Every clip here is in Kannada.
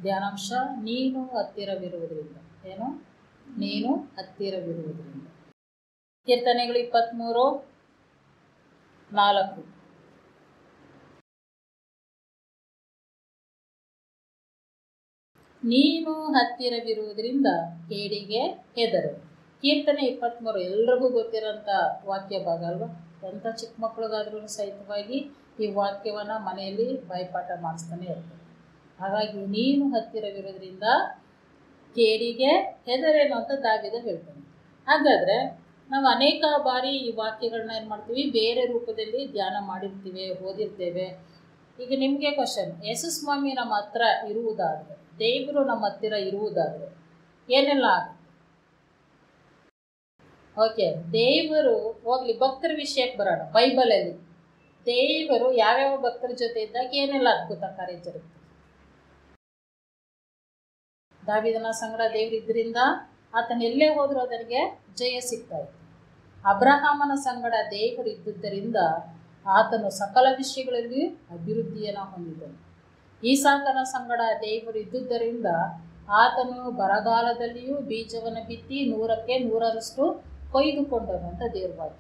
ಧ್ಯಾನಾಂಶ ನೀನು ಹತ್ತಿರವಿರುವುದರಿಂದ ಏನು ನೀನು ಹತ್ತಿರವಿರುವುದರಿಂದ ಕೀರ್ತನೆಗಳು ಇಪ್ಪತ್ತ್ಮೂರು ನಾಲ್ಕು ನೀನು ಹತ್ತಿರವಿರುವುದರಿಂದ ಕೇಡಿಗೆ ಹೆದರು ಕೀರ್ತನೆ ಇಪ್ಪತ್ತ್ಮೂರು ಎಲ್ರಿಗೂ ಗೊತ್ತಿರೋಂಥ ವಾಕ್ಯ ಭಾಗ ಅಲ್ವಾ ಎಂಥ ಚಿಕ್ಕ ಮಕ್ಕಳಿಗಾದ್ರೂ ಸಹಿತವಾಗಿ ಈ ವಾಕ್ಯವನ್ನು ಮನೆಯಲ್ಲಿ ಬಾಯ್ಪಾಠ ಮಾಡಿಸ್ತಾನೆ ಇರ್ತಾರೆ ಹಾಗಾಗಿ ನೀನು ಹತ್ತಿರವಿರೋದ್ರಿಂದ ಕೇಡಿಗೆ ಹೆದರೇನು ಅಂತ ದಾವಿದ ಹೇಳ್ತಾನೆ ಹಾಗಾದರೆ ನಾವು ಅನೇಕ ಬಾರಿ ಈ ವಾಕ್ಯಗಳನ್ನ ಏನು ಮಾಡ್ತೀವಿ ಬೇರೆ ರೂಪದಲ್ಲಿ ಧ್ಯಾನ ಮಾಡಿರ್ತೀವಿ ಓದಿರ್ತೇವೆ ಈಗ ನಿಮಗೆ ಕ್ವಶನ್ ಯೇಸು ಸ್ವಾಮಿ ನಮ್ಮ ಹತ್ರ ಇರುವುದಾದರೆ ದೇವರು ನಮ್ಮ ಹತ್ತಿರ ಇರುವುದಾದರೆ ಏನೆಲ್ಲ ಆಗುತ್ತೆ ಓಕೆ ದೇವರು ಹೋಗ್ಲಿ ಭಕ್ತರ ವಿಷಯಕ್ಕೆ ಬರೋಣ ಬೈಬಲಲ್ಲಿ ದೇವರು ಯಾವ್ಯಾವ ಭಕ್ತರ ಜೊತೆ ಇದ್ದಾಗ ಏನೆಲ್ಲ ಅದ್ಭುತ ಕಾರ್ಯ ಜರುಗುತ್ತೆ ದಾವಿದನ ಸಂಗಡ ದೇವರಿದ್ದರಿಂದ ಆತನ ಎಲ್ಲೇ ಹೋದರೂ ಅದರಿಗೆ ಜಯ ಸಿಗ್ತಾ ಇತ್ತು ಅಬ್ರಹಾಮನ ಸಂಗಡ ದೇವರು ಇದ್ದುದರಿಂದ ಆತನು ಸಕಲ ವಿಷಯಗಳಲ್ಲಿ ಅಭಿವೃದ್ಧಿಯನ್ನು ಹೊಂದಿದನು ಈಸಾಕನ ಸಂಗಡ ದೇವರು ಇದ್ದುದರಿಂದ ಆತನು ಬರಗಾಲದಲ್ಲಿಯೂ ಬೀಜವನ್ನು ಬಿತ್ತಿ ನೂರಕ್ಕೆ ನೂರರಷ್ಟು ಕೊಯ್ದುಕೊಂಡನು ಅಂತ ದೇವ್ರ ವಾಕ್ಯ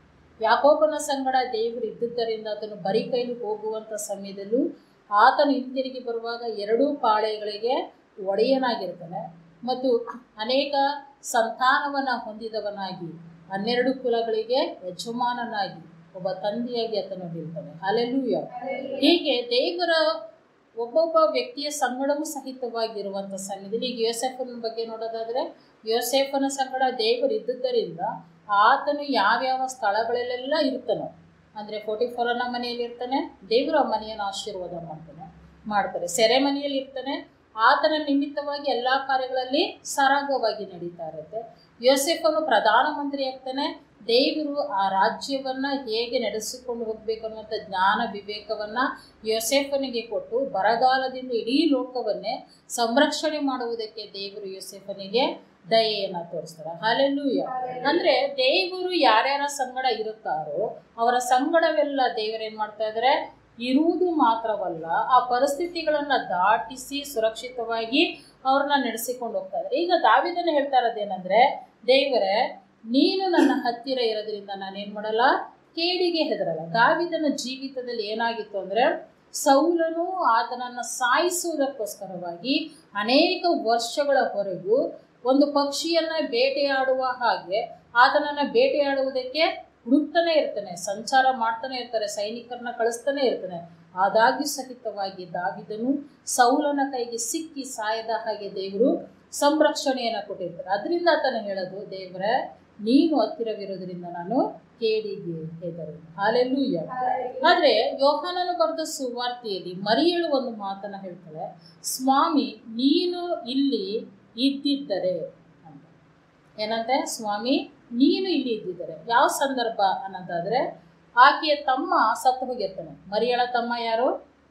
ಯಾಕೋಬನ ಸಂಗಡ ದೇವರು ಇದ್ದುದರಿಂದ ಆತನು ಬರಿ ಕೈಲಿ ಹೋಗುವಂಥ ಸಮಯದಲ್ಲೂ ಆತನು ಹಿಂತಿರುಗಿ ಬರುವಾಗ ಎರಡೂ ಪಾಳೆಗಳಿಗೆ ಒಡೆಯನಾಗಿರ್ತಾನೆ ಮತ್ತು ಅನೇಕ ಸಂತಾನವನ್ನು ಹೊಂದಿದವನಾಗಿ ಹನ್ನೆರಡು ಕುಲಗಳಿಗೆ ಯಜಮಾನನಾಗಿ ಒಬ್ಬ ತಂದೆಯಾಗಿ ಆತನು ನಿಲ್ತಾನೆ ಅಲ್ಲೆಲ್ಲೂಯ ಹೀಗೆ ದೇವರ ಒಬ್ಬೊಬ್ಬ ವ್ಯಕ್ತಿಯ ಸಂಗಡವೂ ಸಹಿತವಾಗಿರುವಂಥ ಸಮಯದಲ್ಲಿ ಈಗ ಯೋಸೆಫನ ಬಗ್ಗೆ ನೋಡೋದಾದರೆ ಯೋಸೆಫನ ಸಂಗಡ ದೇವರು ಇದ್ದುದರಿಂದ ಆತನು ಯಾವ್ಯಾವ ಸ್ಥಳಗಳಲ್ಲೆಲ್ಲ ಇರ್ತಾನೋ ಅಂದರೆ ಫೋರ್ಟಿ ಫೋರನ ಮನೆಯಲ್ಲಿ ಇರ್ತಾನೆ ದೇವರ ಮನೆಯನ್ನು ಆಶೀರ್ವಾದ ಮಾಡ್ತಾನೆ ಮಾಡ್ತಾರೆ ಸೆರೆ ಮನೆಯಲ್ಲಿ ಇರ್ತಾನೆ ಆತನ ನಿಮಿತ್ತವಾಗಿ ಎಲ್ಲ ಕಾರ್ಯಗಳಲ್ಲಿ ಸರಾಗವಾಗಿ ನಡೀತಾ ಇರುತ್ತೆ ಯೋಸೆಫನು ಪ್ರಧಾನಮಂತ್ರಿ ಆಗ್ತಾನೆ ದೇವರು ಆ ರಾಜ್ಯವನ್ನು ಹೇಗೆ ನಡೆಸಿಕೊಂಡು ಹೋಗಬೇಕು ಅನ್ನುವಂಥ ಜ್ಞಾನ ವಿವೇಕವನ್ನು ಯೋಸೆಫನಿಗೆ ಕೊಟ್ಟು ಬರಗಾಲದಿಂದ ಇಡೀ ಲೋಕವನ್ನೇ ಸಂರಕ್ಷಣೆ ಮಾಡುವುದಕ್ಕೆ ದೇವರು ಯೋಸೆಫನಿಗೆ ದಯೆಯನ್ನು ತೋರಿಸ್ತಾರೆ ಹಾಲೆಲ್ಲೂಯ ಅಂದರೆ ದೇವರು ಯಾರ್ಯಾರ ಸಂಗಡ ಇರುತ್ತಾರೋ ಅವರ ಸಂಗಡವೆಲ್ಲ ದೇವರೇನು ಮಾಡ್ತಾ ಇದ್ದಾರೆ ಇರುವುದು ಮಾತ್ರವಲ್ಲ ಆ ಪರಿಸ್ಥಿತಿಗಳನ್ನು ದಾಟಿಸಿ ಸುರಕ್ಷಿತವಾಗಿ ಅವ್ರನ್ನ ನಡೆಸಿಕೊಂಡು ಹೋಗ್ತಾ ಇದ್ದಾರೆ ಈಗ ದಾವಿದನ ಹೇಳ್ತಾ ಇರೋದೇನೆಂದರೆ ದೇವರೇ ನೀನು ನನ್ನ ಹತ್ತಿರ ಇರೋದ್ರಿಂದ ನಾನೇನು ಮಾಡಲ್ಲ ಕೇಡಿಗೆ ಹೆದರಲ್ಲ ದಾವಿದನ ಜೀವಿತದಲ್ಲಿ ಏನಾಗಿತ್ತು ಅಂದರೆ ಸೌಲನು ಆತನನ್ನು ಸಾಯಿಸುವುದಕ್ಕೋಸ್ಕರವಾಗಿ ಅನೇಕ ವರ್ಷಗಳವರೆಗೂ ಒಂದು ಪಕ್ಷಿಯನ್ನು ಬೇಟೆಯಾಡುವ ಹಾಗೆ ಆತನನ್ನು ಬೇಟೆಯಾಡುವುದಕ್ಕೆ ಹುಡುಕ್ತಾನೆ ಇರ್ತಾನೆ ಸಂಚಾರ ಮಾಡ್ತಾನೆ ಇರ್ತಾರೆ ಸೈನಿಕರನ್ನ ಕಳಿಸ್ತಾನೆ ಇರ್ತಾನೆ ಆದಾಗ್ಯೂ ಸಹಿತವಾಗಿ ದಾವಿದನು ಸೌಲನ ಕೈಗೆ ಸಿಕ್ಕಿ ಸಾಯದ ಹಾಗೆ ದೇವರು ಸಂರಕ್ಷಣೆಯನ್ನು ಕೊಟ್ಟಿರ್ತಾರೆ ಅದರಿಂದ ಆತನ ಹೇಳೋದು ದೇವರೇ ನೀನು ಹತ್ತಿರವಿರೋದ್ರಿಂದ ನಾನು ಕೇಡಿಗೆ ಹೆದರು ಹಾಲೆಲ್ಲೂಯ್ಯ ಆದರೆ ಯೋಹಾನನು ಬರೆದ ಸುವಾರ್ತೆಯಲ್ಲಿ ಮರಿಯಳು ಒಂದು ಮಾತನ್ನು ಹೇಳ್ತಾಳೆ ಸ್ವಾಮಿ ನೀನು ಇಲ್ಲಿ ಇದ್ದಿದ್ದರೆ ಅಂತ ಏನಂತೆ ಸ್ವಾಮಿ ನೀನು ಇಲ್ಲಿ ಇದ್ದಿದ್ದರೆ ಯಾವ ಸಂದರ್ಭ ಅನ್ನೋದಾದರೆ ಆಕೆಯ ತಮ್ಮ ಸತ್ತು ಹೋಗಿರ್ತಾನೆ ಮರಿಯಳ ತಮ್ಮ ಯಾರು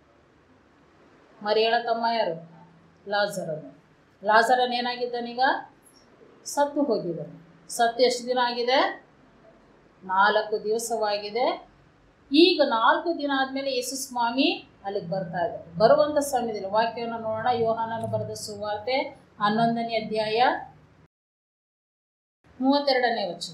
ಮರಿಯಳ ತಮ್ಮ ಯಾರು ಲಾಜರನು ಲಾಜರನ್ ಏನಾಗಿದ್ದಾನೀಗ ಸತ್ತು ಹೋಗಿದ್ದಾನೆ ಸತ್ತು ಎಷ್ಟು ದಿನ ಆಗಿದೆ ನಾಲ್ಕು ದಿವಸವಾಗಿದೆ ಈಗ ನಾಲ್ಕು ದಿನ ಆದಮೇಲೆ ಯೇಸು ಸ್ವಾಮಿ ಅಲ್ಲಿಗೆ ಬರ್ತಾ ಇದ್ದಾರೆ ಬರುವಂಥ ಸಮಯದಲ್ಲಿ ವಾಕ್ಯವನ್ನು ನೋಡೋಣ ಯೋಹಾನನು ಬರೆದ ಸುವಾರ್ತೆ ಹನ್ನೊಂದನೇ ಅಧ್ಯಾಯ ಮೂವತ್ತೆರಡನೇ ವಚನ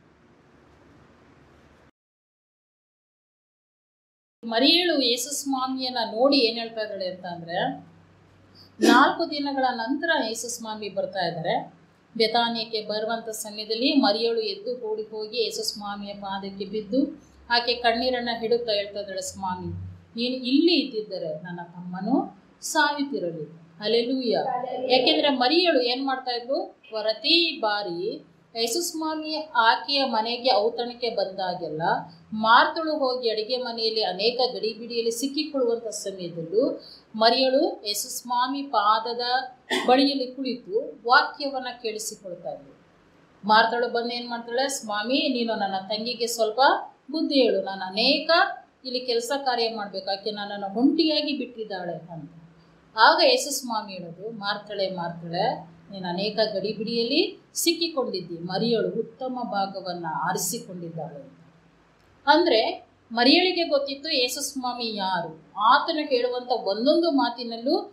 ಮರಿಯಳು ಯೇಸು ಸ್ವಾಮಿಯನ್ನ ನೋಡಿ ಏನು ಹೇಳ್ತಾ ಇದ್ದಾಳೆ ಅಂತ ಅಂದರೆ ನಾಲ್ಕು ದಿನಗಳ ನಂತರ ಯೇಸು ಸ್ವಾಮಿ ಬರ್ತಾ ಇದ್ದಾರೆ ಬೆತಾನಿಯಕ್ಕೆ ಬರುವಂಥ ಸಮಯದಲ್ಲಿ ಮರಿಯಳು ಎದ್ದು ಓಡಿ ಹೋಗಿ ಯೇಸು ಸ್ವಾಮಿಯ ಪಾದಕ್ಕೆ ಬಿದ್ದು ಆಕೆ ಕಣ್ಣೀರನ್ನು ಹಿಡುತ್ತಾ ಹೇಳ್ತಾ ಇದ್ದಾಳೆ ಸ್ವಾಮಿ ನೀನು ಇಲ್ಲಿ ಇದ್ದಿದ್ದರೆ ನನ್ನ ತಮ್ಮನು ಸಾಯುತ್ತಿರಲಿ ಅಲೆಲೂಯ ಯಾಕೆಂದ್ರೆ ಮರಿಯಳು ಏನು ಮಾಡ್ತಾ ಇದ್ಲು ಪ್ರತಿ ಬಾರಿ ಯೇಸು ಸ್ವಾಮಿ ಆಕೆಯ ಮನೆಗೆ ಔತಣಕ್ಕೆ ಬಂದಾಗೆಲ್ಲ ಮಾರ್ತಳು ಹೋಗಿ ಅಡಿಗೆ ಮನೆಯಲ್ಲಿ ಅನೇಕ ಗಡಿಬಿಡಿಯಲ್ಲಿ ಸಿಕ್ಕಿಕೊಳ್ಳುವಂಥ ಸಮಯದಲ್ಲೂ ಮರಿಯಳು ಯೇಸು ಸ್ವಾಮಿ ಪಾದದ ಬಳಿಯಲ್ಲಿ ಕುಳಿತು ವಾಕ್ಯವನ್ನು ಕೇಳಿಸಿಕೊಳ್ತಾ ಇದ್ಳು ಮಾರ್ತಳು ಬಂದು ಏನು ಮಾಡ್ತಾಳೆ ಸ್ವಾಮಿ ನೀನು ನನ್ನ ತಂಗಿಗೆ ಸ್ವಲ್ಪ ಬುದ್ಧಿ ಹೇಳು ನಾನು ಅನೇಕ ಇಲ್ಲಿ ಕೆಲಸ ಕಾರ್ಯ ಮಾಡಬೇಕು ಆಕೆ ನನ್ನನ್ನು ಹೊಂಟಿಯಾಗಿ ಬಿಟ್ಟಿದ್ದಾಳೆ ಅಂತ ಆಗ ಯೇಸು ಸ್ವಾಮಿ ಹೇಳೋದು ಮಾರ್ತಳೆ ಮಾರ್ತಳೆ ನೀನು ಅನೇಕ ಗಡಿಬಿಡಿಯಲ್ಲಿ ಸಿಕ್ಕಿಕೊಂಡಿದ್ದಿ ಮರಿಯಳು ಉತ್ತಮ ಭಾಗವನ್ನು ಆರಿಸಿಕೊಂಡಿದ್ದಾಳೆ ಅಂತ ಅಂದರೆ ಮರಿಯಳಿಗೆ ಗೊತ್ತಿತ್ತು ಯೇಸು ಸ್ವಾಮಿ ಯಾರು ಆತನು ಹೇಳುವಂಥ ಒಂದೊಂದು ಮಾತಿನಲ್ಲೂ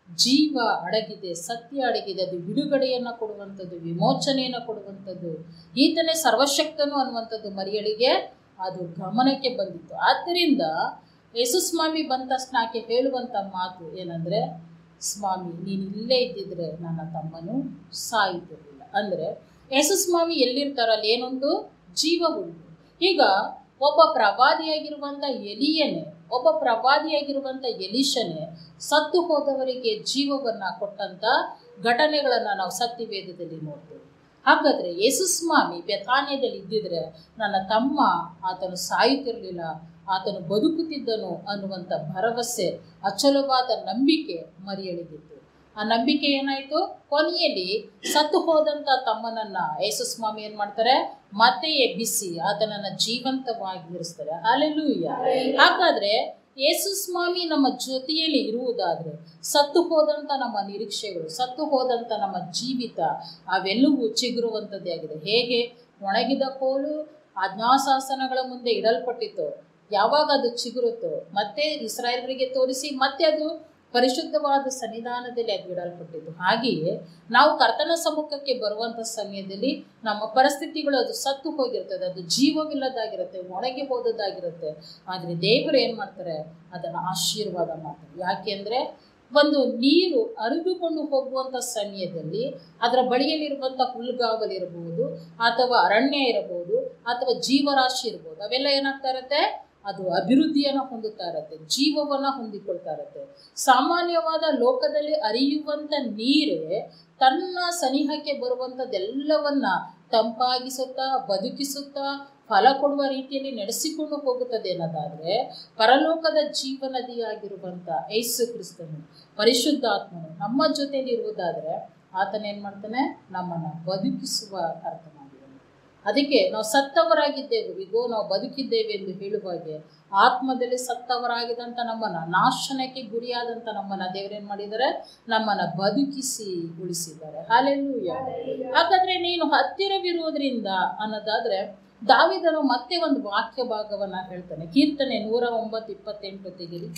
ಜೀವ ಅಡಗಿದೆ ಸತ್ಯ ಅಡಗಿದೆ ಅದು ಬಿಡುಗಡೆಯನ್ನು ಕೊಡುವಂಥದ್ದು ವಿಮೋಚನೆಯನ್ನು ಕೊಡುವಂಥದ್ದು ಈತನೇ ಸರ್ವಶಕ್ತನು ಅನ್ನುವಂಥದ್ದು ಮರಿಯಳಿಗೆ ಅದು ಗಮನಕ್ಕೆ ಬಂದಿತ್ತು ಆದ್ದರಿಂದ ಯೇಸು ಸ್ವಾಮಿ ಬಂದ ತಕ್ಷಣ ಆಕೆ ಹೇಳುವಂಥ ಮಾತು ಏನಂದರೆ ಸ್ವಾಮಿ ನೀನು ಇಲ್ಲೇ ಇದ್ದಿದ್ರೆ ನನ್ನ ತಮ್ಮನು ಸಾಯುತ್ತಿರಲಿಲ್ಲ ಅಂದರೆ ಯೇಸು ಸ್ವಾಮಿ ಎಲ್ಲಿರ್ತಾರೋ ಅಲ್ಲಿ ಏನೊಂದು ಜೀವ ಉಂಟು ಈಗ ಒಬ್ಬ ಪ್ರವಾದಿಯಾಗಿರುವಂಥ ಎಲಿಯನೇ ಒಬ್ಬ ಪ್ರವಾದಿಯಾಗಿರುವಂಥ ಎಲಿಶನೇ ಸತ್ತು ಹೋದವರಿಗೆ ಜೀವವನ್ನು ಕೊಟ್ಟಂಥ ಘಟನೆಗಳನ್ನು ನಾವು ಸತ್ಯವೇದದಲ್ಲಿ ನೋಡ್ತೇವೆ ಹಾಗಾದರೆ ಯೇಸು ಸ್ವಾಮಿ ಬೆಥಾನ್ಯದಲ್ಲಿ ಇದ್ದಿದ್ರೆ ನನ್ನ ತಮ್ಮ ಆತನು ಸಾಯುತ್ತಿರಲಿಲ್ಲ ಆತನು ಬದುಕುತ್ತಿದ್ದನು ಅನ್ನುವಂಥ ಭರವಸೆ ಅಚಲವಾದ ನಂಬಿಕೆ ಮರಿಯಳಿದಿತ್ತು ಆ ನಂಬಿಕೆ ಏನಾಯಿತು ಕೊನೆಯಲ್ಲಿ ಸತ್ತು ಹೋದಂಥ ತಮ್ಮನನ್ನ ಯೇಸು ಸ್ವಾಮಿ ಏನು ಮಾಡ್ತಾರೆ ಮತ್ತೆ ಎಬ್ಬಿಸಿ ಆತನನ್ನ ಜೀವಂತವಾಗಿ ಇರಿಸ್ತಾರೆ ಅಲ್ಲೆಲ್ಲೂಯ್ಯ ಹಾಗಾದ್ರೆ ಯೇಸು ಸ್ವಾಮಿ ನಮ್ಮ ಜೊತೆಯಲ್ಲಿ ಇರುವುದಾದರೆ ಸತ್ತು ಹೋದಂಥ ನಮ್ಮ ನಿರೀಕ್ಷೆಗಳು ಸತ್ತು ಹೋದಂಥ ನಮ್ಮ ಜೀವಿತ ಅವೆಲ್ಲವೂ ಚಿಗುರುವಂಥದ್ದೇ ಆಗಿದೆ ಹೇಗೆ ಒಣಗಿದ ಕೋಲು ಆಜ್ಞಾಶಾಸನಗಳ ಮುಂದೆ ಇಡಲ್ಪಟ್ಟಿತ್ತು ಯಾವಾಗ ಅದು ಚಿಗುರುತ್ತೋ ಮತ್ತೆ ಇಸ್ರಾಯೇಲರಿಗೆ ತೋರಿಸಿ ಮತ್ತೆ ಅದು ಪರಿಶುದ್ಧವಾದ ಸನ್ನಿಧಾನದಲ್ಲಿ ಅದು ಇಡಲ್ಪಟ್ಟಿದ್ದು ಹಾಗೆಯೇ ನಾವು ಕರ್ತನ ಸಮ್ಮುಖಕ್ಕೆ ಬರುವಂಥ ಸಮಯದಲ್ಲಿ ನಮ್ಮ ಪರಿಸ್ಥಿತಿಗಳು ಅದು ಸತ್ತು ಹೋಗಿರ್ತದೆ ಅದು ಜೀವವಿಲ್ಲದಾಗಿರುತ್ತೆ ಒಣಗಿ ಹೋದದ್ದಾಗಿರುತ್ತೆ ಆದರೆ ದೇವರು ಏನು ಮಾಡ್ತಾರೆ ಅದನ್ನು ಆಶೀರ್ವಾದ ಮಾಡ್ತಾರೆ ಯಾಕೆಂದರೆ ಒಂದು ನೀರು ಹರಿದುಕೊಂಡು ಹೋಗುವಂಥ ಸಮಯದಲ್ಲಿ ಅದರ ಬಳಿಯಲ್ಲಿರುವಂಥ ಹುಲ್ಗಾವಲಿರಬಹುದು ಅಥವಾ ಅರಣ್ಯ ಇರಬಹುದು ಅಥವಾ ಜೀವರಾಶಿ ಇರ್ಬೋದು ಅವೆಲ್ಲ ಏನಾಗ್ತಾ ಇರುತ್ತೆ ಅದು ಅಭಿವೃದ್ಧಿಯನ್ನು ಹೊಂದುತ್ತಾ ಇರುತ್ತೆ ಜೀವವನ್ನು ಹೊಂದಿಕೊಳ್ತಾ ಇರುತ್ತೆ ಸಾಮಾನ್ಯವಾದ ಲೋಕದಲ್ಲಿ ಹರಿಯುವಂಥ ನೀರೇ ತನ್ನ ಸನಿಹಕ್ಕೆ ಬರುವಂಥದ್ದೆಲ್ಲವನ್ನ ತಂಪಾಗಿಸುತ್ತಾ ಬದುಕಿಸುತ್ತಾ ಫಲ ಕೊಡುವ ರೀತಿಯಲ್ಲಿ ನಡೆಸಿಕೊಂಡು ಹೋಗುತ್ತದೆ ಅನ್ನೋದಾದರೆ ಪರಲೋಕದ ಜೀವನದಿಯಾಗಿರುವಂಥ ಯೇಸು ಕ್ರಿಸ್ತನು ಪರಿಶುದ್ಧಾತ್ಮನು ನಮ್ಮ ಜೊತೆಯಲ್ಲಿ ಇರುವುದಾದರೆ ಆತನೇನು ಮಾಡ್ತಾನೆ ನಮ್ಮನ್ನು ಬದುಕಿಸುವ ಕರ್ತನಾಗಿದ್ದಾನೆ ಅದಕ್ಕೆ ನಾವು ಸತ್ತವರಾಗಿದ್ದೇವೆ ಇಗೋ ನಾವು ಬದುಕಿದ್ದೇವೆ ಎಂದು ಹೇಳುವಾಗೆ ಆತ್ಮದಲ್ಲಿ ಸತ್ತವರಾಗಿದಂಥ ನಮ್ಮನ್ನು ನಾಶನಕ್ಕೆ ಗುರಿಯಾದಂಥ ನಮ್ಮನ್ನು ದೇವರೇನು ಮಾಡಿದ್ದಾರೆ ನಮ್ಮನ್ನು ಬದುಕಿಸಿ ಉಳಿಸಿದ್ದಾರೆ ಹಾಲೆಲ್ಲೂಯ್ಯ ಹಾಗಾದರೆ ನೀನು ಹತ್ತಿರವಿರುವುದರಿಂದ ಅನ್ನೋದಾದರೆ ದಾವಿದನು ಮತ್ತೆ ಒಂದು ವಾಕ್ಯ ಭಾಗವನ್ನು ಹೇಳ್ತಾನೆ ಕೀರ್ತನೆ ನೂರ ಒಂಬತ್ತು ಇಪ್ಪತ್ತೆಂಟು ತೆಗಿರಿ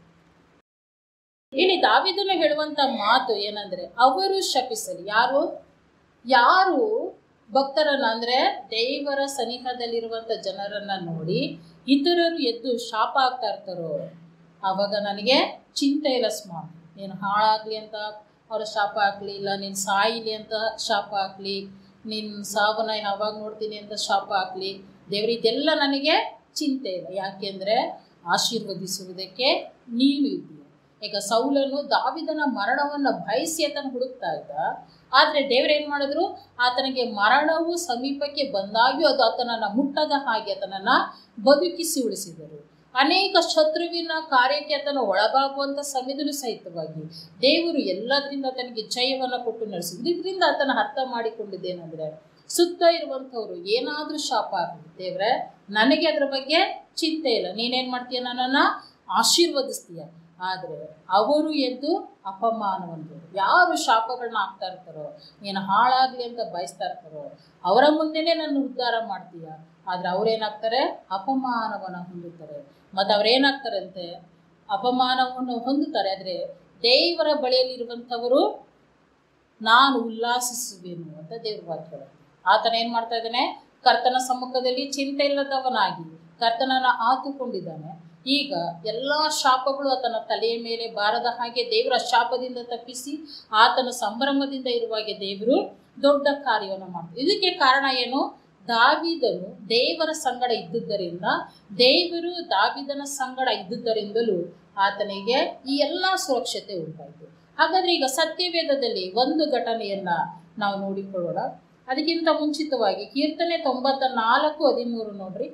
ಇಲ್ಲಿ ದಾವಿದನು ಹೇಳುವಂತ ಮಾತು ಏನಂದ್ರೆ ಅವರು ಶಪಿಸಲಿ ಯಾರು ಯಾರು ಭಕ್ತರನ್ನ ಅಂದ್ರೆ ದೇವರ ಸನಿಹದಲ್ಲಿರುವಂತ ಜನರನ್ನ ನೋಡಿ ಇತರರು ಎದ್ದು ಶಾಪ ಆಗ್ತಾ ಇರ್ತಾರೋ ಆವಾಗ ನನಗೆ ಚಿಂತೆ ಇಲ್ಲ ಸ್ವಾಮಿ ನೀನು ಹಾಳಾಗ್ಲಿ ಅಂತ ಅವರ ಶಾಪ ಹಾಕ್ಲಿ ಇಲ್ಲ ನೀನು ಸಾಯಿಲಿ ಅಂತ ಶಾಪ ಹಾಕ್ಲಿ ನಿನ್ನ ಸಾವನ್ನ ಯಾವಾಗ ನೋಡ್ತೀನಿ ಅಂತ ಶಾಪ ಹಾಕ್ಲಿ ದೇವ್ರ ಇದೆಲ್ಲ ನನಗೆ ಚಿಂತೆ ಇಲ್ಲ ಯಾಕೆಂದರೆ ಆಶೀರ್ವದಿಸುವುದಕ್ಕೆ ನೀನು ಇದ್ದೀಯ ಈಗ ಸೌಲನು ದಾವಿದನ ಮರಣವನ್ನು ಬಯಸಿ ಆತನ ಹುಡುಕ್ತಾ ಇದ್ದ ಆದರೆ ದೇವರೇನು ಮಾಡಿದ್ರು ಆತನಿಗೆ ಮರಣವು ಸಮೀಪಕ್ಕೆ ಬಂದಾಗ್ಯೂ ಅದು ಆತನನ್ನು ಮುಟ್ಟದ ಹಾಗೆ ಆತನನ್ನು ಬದುಕಿಸಿ ಉಳಿಸಿದರು ಅನೇಕ ಶತ್ರುವಿನ ಕಾರ್ಯಕ್ಕೆ ಆತನ ಒಳಗಾಗುವಂಥ ಸಮಯದಲ್ಲೂ ಸಹಿತವಾಗಿ ದೇವರು ಎಲ್ಲದರಿಂದ ಆತನಿಗೆ ಜಯವನ್ನು ಕೊಟ್ಟು ನಡೆಸಿದ್ರು ಇದರಿಂದ ಆತನ ಅರ್ಥ ಮಾಡಿಕೊಂಡಿದ್ದೇನೆಂದರೆ ಸುತ್ತ ಇರುವಂಥವ್ರು ಏನಾದರೂ ಶಾಪ ಆಗಲಿ ದೇವ್ರೆ ನನಗೆ ಅದರ ಬಗ್ಗೆ ಚಿಂತೆ ಇಲ್ಲ ನೀನೇನು ಮಾಡ್ತೀಯ ನನ್ನನ್ನು ಆಶೀರ್ವದಿಸ್ತೀಯ ಆದರೆ ಅವರು ಎದ್ದು ಅಪಮಾನವನ್ನು ಯಾರು ಶಾಪಗಳನ್ನ ಹಾಕ್ತಾ ಇರ್ತಾರೋ ನೀನು ಹಾಳಾಗಲಿ ಅಂತ ಬಯಸ್ತಾ ಇರ್ತಾರೋ ಅವರ ಮುಂದೆನೇ ನನ್ನ ಉದ್ಧಾರ ಮಾಡ್ತೀಯ ಆದರೆ ಅವರೇನಾಗ್ತಾರೆ ಅಪಮಾನವನ್ನು ಹೊಂದುತ್ತಾರೆ ಮತ್ತು ಅವರೇನಾಗ್ತಾರಂತೆ ಅಪಮಾನವನ್ನು ಹೊಂದುತ್ತಾರೆ ಆದರೆ ದೇವರ ಬಳಿಯಲ್ಲಿರುವಂಥವರು ನಾನು ಉಲ್ಲಾಸಿಸುವೆನು ಅಂತ ದೇವ್ರ ವಾಕ್ಯ ಹೇಳುತ್ತೆ. ಆತನ ಏನು ಮಾಡ್ತಾ ಇದ್ದಾನೆ ಕರ್ತನ ಸಮ್ಮುಖದಲ್ಲಿ ಚಿಂತೆ ಇಲ್ಲದವನಾಗಿ ಕರ್ತನನ್ನು ಆತುಕೊಂಡಿದ್ದಾನೆ ಈಗ ಎಲ್ಲ ಶಾಪಗಳು ಆತನ ತಲೆಯ ಮೇಲೆ ಬಾರದ ಹಾಗೆ ದೇವರ ಶಾಪದಿಂದ ತಪ್ಪಿಸಿ ಆತನ ಸಂಭ್ರಮದಿಂದ ಇರುವಾಗೆ ದೇವರು ದೊಡ್ಡ ಕಾರ್ಯವನ್ನು ಮಾಡ್ತಾರೆ ಇದಕ್ಕೆ ಕಾರಣ ಏನು ದಾವಿದನು ದೇವರ ಸಂಗಡ ಇದ್ದುದರಿಂದ ದೇವರು ದಾವಿದನ ಸಂಗಡ ಇದ್ದುದರಿಂದಲೂ ಆತನಿಗೆ ಈ ಎಲ್ಲ ಸುರಕ್ಷತೆ ಉಂಟಾಯಿತು ಹಾಗಾದ್ರೆ ಈಗ ಸತ್ಯವೇದದಲ್ಲಿ ಒಂದು ಘಟನೆಯನ್ನ ನಾವು ನೋಡಿಕೊಳ್ಳೋಣ ಅದಕ್ಕಿಂತ ಮುಂಚಿತವಾಗಿ ಕೀರ್ತನೆ ತೊಂಬತ್ತ ನಾಲ್ಕು ಹದಿಮೂರು ನೋಡ್ರಿ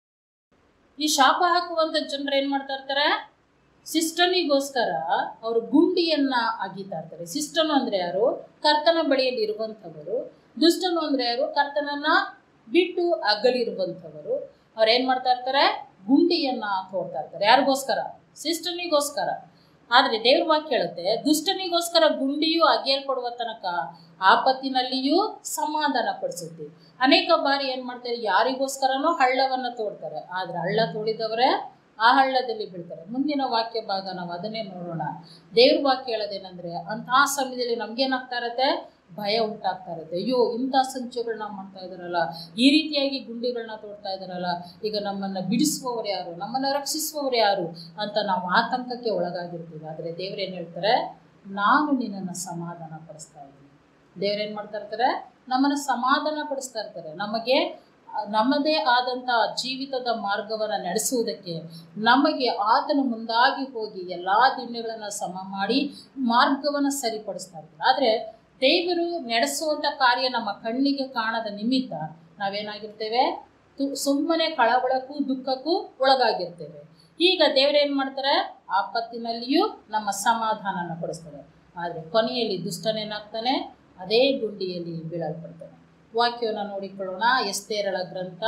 ಈ ಶಾಪ ಹಾಕುವಂತ ಜನರು ಏನ್ ಮಾಡ್ತಾ ಇರ್ತಾರೆ ಸಿಸ್ಟನಿಗೋಸ್ಕರ ಅವರು ಗುಂಡಿಯನ್ನ ಅಗಿತಾ ಇರ್ತಾರೆ ಸಿಸ್ಟನು ಅಂದ್ರೆ ಯಾರು ಕರ್ತನ ಬಳಿಯಲ್ಲಿ ಇರುವಂಥವರು ದುಷ್ಟನು ಅಂದ್ರೆ ಯಾರು ಕರ್ತನನ್ನ ಬಿಟ್ಟು ಅಗಲಿರುವಂಥವರು ಅವ್ರು ಏನ್ ಮಾಡ್ತಾ ಇರ್ತಾರೆ ಗುಂಡಿಯನ್ನ ತೋಡ್ತಾ ಇರ್ತಾರೆ ಯಾರಿಗೋಸ್ಕರ ಸಿಸ್ಟನಿಗೋಸ್ಕರ ಆದರೆ ದೇವ್ರ ವಾಕ್ಯ ಹೇಳುತ್ತೆ ದುಷ್ಟನಿಗೋಸ್ಕರ ಗುಂಡಿಯು ಅಗೆಯಲ್ಪಡುವ ತನಕ ಆಪತ್ತಿನಲ್ಲಿಯೂ ಸಮಾಧಾನ ಪಡಿಸುತ್ತೆ ಅನೇಕ ಬಾರಿ ಏನು ಮಾಡ್ತಾರೆ ಯಾರಿಗೋಸ್ಕರನೋ ಹಳ್ಳವನ್ನು ತೋಡ್ತಾರೆ ಆದರೆ ಹಳ್ಳ ತೋಡಿದವರೇ ಆ ಹಳ್ಳದಲ್ಲಿ ಬೀಳ್ತಾರೆ ಮುಂದಿನ ವಾಕ್ಯ ಭಾಗ ನಾವು ಅದನ್ನೇ ನೋಡೋಣ ದೇವ್ರ ವಾಕ್ಯ ಹೇಳೋದೇನೆಂದರೆ ಅಂತಹ ಸಮಯದಲ್ಲಿ ನಮಗೇನಾಗ್ತಾ ಇರತ್ತೆ ಭಯ ಉಂಟಾಗ್ತಾ ಇರುತ್ತೆ ಅಯ್ಯೋ ಇಂಥ ಸಂಚುಗಳನ್ನ ಮಾಡ್ತಾ ಇದ್ದಾರಲ್ಲ ಈ ರೀತಿಯಾಗಿ ಗುಂಡಿಗಳನ್ನ ತೋಡ್ತಾ ಇದ್ದಾರಲ್ಲ ಈಗ ನಮ್ಮನ್ನು ಬಿಡಿಸುವವರು ಯಾರು ನಮ್ಮನ್ನು ರಕ್ಷಿಸುವವರು ಯಾರು ಅಂತ ನಾವು ಆತಂಕಕ್ಕೆ ಒಳಗಾಗಿರ್ತೀವಿ ಆದರೆ ದೇವ್ರೇನು ಹೇಳ್ತಾರೆ ನಾನು ನಿನ್ನನ್ನು ಸಮಾಧಾನ ಪಡಿಸ್ತಾ ಇದ್ದೀನಿ ದೇವ್ರೇನು ಮಾಡ್ತಾ ಇರ್ತಾರೆ ನಮ್ಮನ್ನು ಸಮಾಧಾನ ಪಡಿಸ್ತಾ ಇರ್ತಾರೆ ನಮಗೆ ನಮ್ಮದೇ ಆದಂಥ ಜೀವಿತದ ಮಾರ್ಗವನ್ನು ನಡೆಸುವುದಕ್ಕೆ ನಮಗೆ ಆತನು ಮುಂದಾಗಿ ಹೋಗಿ ಎಲ್ಲ ದಿಣ್ಣೆಗಳನ್ನು ಸಮ ಮಾಡಿ ಮಾರ್ಗವನ್ನು ಸರಿಪಡಿಸ್ತಾ ಇರ್ತಾರೆ ಆದರೆ ದೇವರು ನಡೆಸುವಂಥ ಕಾರ್ಯ ನಮ್ಮ ಕಣ್ಣಿಗೆ ಕಾಣದ ನಿಮಿತ್ತ ನಾವೇನಾಗಿರ್ತೇವೆ ತು ಸುಮ್ಮನೆ ಕಳವಳಕ್ಕೂ ದುಃಖಕ್ಕೂ ಒಳಗಾಗಿರ್ತೇವೆ ಈಗ ದೇವರೇನು ಮಾಡ್ತಾರೆ ಆಪತ್ತಿನಲ್ಲಿಯೂ ನಮ್ಮ ಸಮಾಧಾನನ ಪಡಿಸ್ತಾರೆ ಆದರೆ ಕೊನೆಯಲ್ಲಿ ದುಷ್ಟನೇನಾಗ್ತಾನೆ ಅದೇ ಗುಂಡಿಯಲ್ಲಿ ಬೀಳಲ್ಪಡ್ತಾನೆ ವಾಕ್ಯವನ್ನು ನೋಡಿಕೊಳ್ಳೋಣ ಎಸ್ತೇರಳ ಗ್ರಂಥ